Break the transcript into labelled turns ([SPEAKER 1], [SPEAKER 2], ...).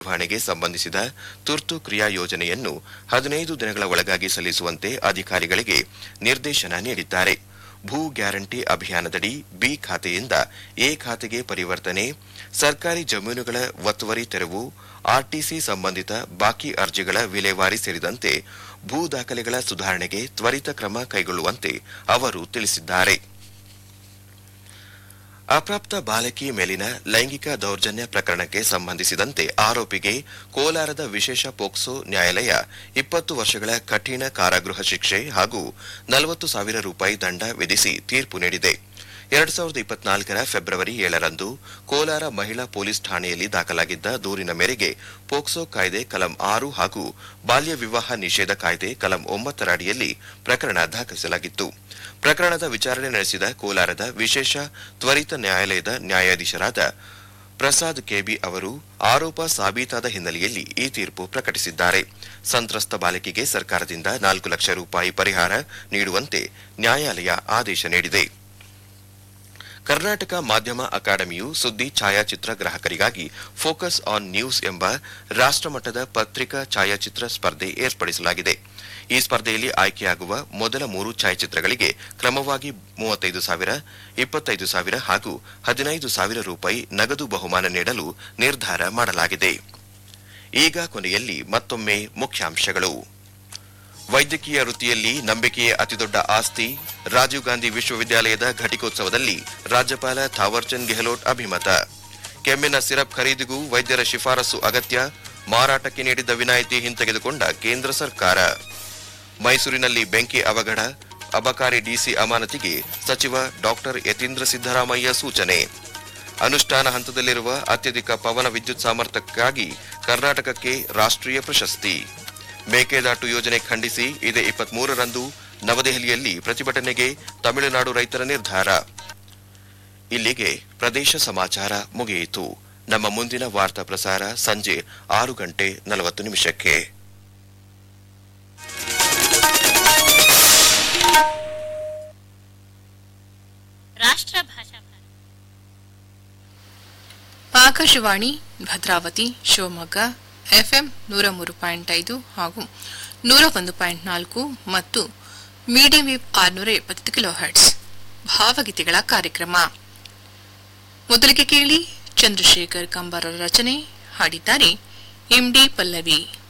[SPEAKER 1] ನಿರ್ವಹಣೆಗೆ ಸಂಬಂಧಿಸಿದ ತುರ್ತು ಕ್ರಿಯಾ ಯೋಜನೆಯನ್ನು ಹದಿನೈದು ದಿನಗಳ ಒಳಗಾಗಿ ಸಲ್ಲಿಸುವಂತೆ ಅಧಿಕಾರಿಗಳಿಗೆ ನಿರ್ದೇಶನ ನೀಡಿದ್ದಾರೆ ಭೂ ಗ್ಯಾರಂಟಿ ಅಭಿಯಾನದಡಿ ಬಿ ಖಾತೆಯಿಂದ ಎ ಖಾತೆಗೆ ಪರಿವರ್ತನೆ ಸರ್ಕಾರಿ ಜಮೀನುಗಳ ಒತ್ತುವರಿ ತೆರವು ಆರ್ಟಿಸಿ ಸಂಬಂಧಿತ ಬಾಕಿ ಅರ್ಜಿಗಳ ವಿಲೇವಾರಿ ಸೇರಿದಂತೆ ಭೂ ದಾಖಲೆಗಳ ಸುಧಾರಣೆಗೆ ತ್ವರಿತ ಕ್ರಮ ಕೈಗೊಳ್ಳುವಂತೆ ಅವರು ತಿಳಿಸಿದ್ದಾರೆ ಅಪ್ರಾಪ್ತ ಬಾಲಕಿ ಮೇಲಿನ ಲೈಂಗಿಕ ದೌರ್ಜನ್ಯ ಪ್ರಕರಣಕ್ಕೆ ಸಂಬಂಧಿಸಿದಂತೆ ಆರೋಪಿಗೆ ಕೋಲಾರದ ವಿಶೇಷ ಪೋಕ್ಸೋ ನ್ಯಾಯಾಲಯ ಇಪ್ಪತ್ತು ವರ್ಷಗಳ ಕಠಿಣ ಕಾರಾಗೃಹ ಶಿಕ್ಷೆ ಹಾಗೂ ನಲವತ್ತು ಸಾವಿರ ರೂಪಾಯಿ ದಂಡ ವಿಧಿಸಿ ತೀರ್ಪು ನೀಡಿದೆ ಎರಡ್ ಸಾವಿರದ ಇಪ್ಪತ್ನಾಲ್ಕರ ಫೆಬ್ರವರಿ ಏಳರಂದು ಕೋಲಾರ ಮಹಿಳಾ ಪೊಲೀಸ್ ಠಾಣೆಯಲ್ಲಿ ದಾಖಲಾಗಿದ್ದ ದೂರಿನ ಮೇರೆಗೆ ಪೋಕ್ಸೋ ಕಾಯ್ದೆ ಕಲಂ ಆರು ಹಾಗೂ ಬಾಲ್ಯ ವಿವಾಹ ನಿಷೇಧ ಕಾಯ್ದೆ ಕಲಂ ಒಂಬತ್ತರ ಅಡಿಯಲ್ಲಿ ಪ್ರಕರಣ ದಾಖಲಿಸಲಾಗಿತ್ತು ಪ್ರಕರಣದ ವಿಚಾರಣೆ ನಡೆಸಿದ ಕೋಲಾರದ ವಿಶೇಷ ತ್ವರಿತ ನ್ಯಾಯಾಲಯದ ನ್ಯಾಯಾಧೀಶರಾದ ಪ್ರಸಾದ್ ಕೆಬಿ ಅವರು ಆರೋಪ ಸಾಬೀತಾದ ಹಿನ್ನೆಲೆಯಲ್ಲಿ ಈ ತೀರ್ಪು ಪ್ರಕಟಿಸಿದ್ದಾರೆ ಸಂತ್ರಸ್ತ ಬಾಲಕಿಗೆ ಸರ್ಕಾರದಿಂದ ನಾಲ್ಕು ಲಕ್ಷ ರೂಪಾಯಿ ಪರಿಹಾರ ನೀಡುವಂತೆ ನ್ಯಾಯಾಲಯ ಆದೇಶ ನೀಡಿದೆ ಕರ್ನಾಟಕ ಮಾಧ್ಯಮ ಅಕಾಡೆಮಿಯು ಸುದ್ದಿ ಛಾಯಾಚಿತ್ರ ಗ್ರಾಹಕರಿಗಾಗಿ ಫೋಕಸ್ ಆನ್ ನ್ಯೂಸ್ ಎಂಬ ರಾಷ್ಟ್ರಮಟ್ಟದ ಪತ್ರಿಕಾ ಛಾಯಾಚಿತ್ರ ಸ್ಪರ್ಧೆ ಏರ್ಪಡಿಸಲಾಗಿದೆ ಈ ಸ್ಪರ್ಧೆಯಲ್ಲಿ ಆಯ್ಕೆಯಾಗುವ ಮೊದಲ ಮೂರು ಛಾಯಾಚಿತ್ರಗಳಿಗೆ ಕ್ರಮವಾಗಿ ಮೂವತ್ತೈದು ಸಾವಿರ ಇಪ್ಪತ್ತೈದು ಸಾವಿರ ಹಾಗೂ ಹದಿನೈದು ಸಾವಿರ ರೂಪಾಯಿ ನಗದು ಬಹುಮಾನ ನೀಡಲು ನಿರ್ಧಾರ ಮಾಡಲಾಗಿದೆ ಈಗ ಕೊನೆಯಲ್ಲಿ ಮತ್ತೊಮ್ಮೆ ಮುಖ್ಯಾಂಶಗಳು ವೈದ್ಯಕೀಯ ವೃತ್ತಿಯಲ್ಲಿ ನಂಬಿಕೆಯೇ ಅತಿದೊಡ್ಡ ಆಸ್ತಿ ರಾಜೀವ್ ಗಾಂಧಿ ವಿಶ್ವವಿದ್ಯಾಲಯದ ಘಟಿಕೋತ್ಸವದಲ್ಲಿ ರಾಜ್ಯಪಾಲ ಥಾವರ್ಚಂದ್ ಗೆಹ್ಲೋಟ್ ಅಭಿಮತ ಕೆಮ್ಮಿನ ಸಿರಪ್ ಖರೀದಿಗೂ ವೈದ್ಯರ ಶಿಫಾರಸು ಅಗತ್ಯ ಮಾರಾಟಕ್ಕೆ ನೀಡಿದ್ದ ವಿನಾಯಿತಿ ಹಿಂತೆಗೆದುಕೊಂಡ ಕೇಂದ್ರ ಸರ್ಕಾರ ಮೈಸೂರಿನಲ್ಲಿ ಬೆಂಕಿ ಅವಘಡ ಅಬಕಾರಿ ಡಿಸಿ ಅಮಾನತಿಗೆ ಸಚಿವ ಡಾಕ್ಟರ್ ಯತೀಂದ್ರ ಸಿದ್ದರಾಮಯ್ಯ ಸೂಚನೆ ಅನುಷ್ಠಾನ ಹಂತದಲ್ಲಿರುವ ಅತ್ಯಧಿಕ ಪವನ ವಿದ್ಯುತ್ ಸಾಮರ್ಥ್ಯಕ್ಕಾಗಿ ಕರ್ನಾಟಕಕ್ಕೆ ರಾಷ್ಟ್ರೀಯ ಪ್ರಶಸ್ತಿ ಮೇಕೆದಾಟು ಯೋಜನೆ ಖಂಡಿಸಿ ಇದೇ ಇಪ್ಪತ್ಮೂರರಂದು ನವದೆಹಲಿಯಲ್ಲಿ ಪ್ರತಿಭಟನೆಗೆ ತಮಿಳುನಾಡು ರೈತರ ನಿರ್ಧಾರ ಇಲ್ಲಿಗೆ ಪ್ರದೇಶ ಸಮಾಚಾರ ಮುಗಿಯಿತು ನಮ್ಮ ಮುಂದಿನ ವಾರ್ತಾ ಪ್ರಸಾರ ಸಂಜೆ ಆರು ಗಂಟೆ ನಲವತ್ತು ನಿಮಿಷಕ್ಕೆ
[SPEAKER 2] ರಾಷ್ಟ್ರ ಭಾಷಾ ಭಾರತಿ
[SPEAKER 3] ಆಕಾಶವಾಣಿ ಭದ್ರಾವತಿ ಶಿವಮೊಗ್ಗ ಎಫ್ಎಂ ನೂರ ಮೂರು ಪಾಯಿಂಟ್ ಐದು ಹಾಗೂ ನೂರ ಒಂದು ಪಾಯಿಂಟ್ ನಾಲ್ಕು ಮತ್ತು ಮೀಡಿಯಂ ವೇವ್ ಆರುನೂರ ಎಪ್ಪತ್ತು ಕಿಲೋ ಹರ್ಟ್ಸ್ ಭಾವಗೀತೆಗಳ ಕಾರ್ಯಕ್ರಮ ಮೊದಲಿಗೆ ಕೇಳಿ ಚಂದ್ರಶೇಖರ್ ಕಂಬಾರರ ರಚನೆ ಹಾಡಿದ್ದಾರೆ ಎಂಡಿ ಪಲ್ಲವಿ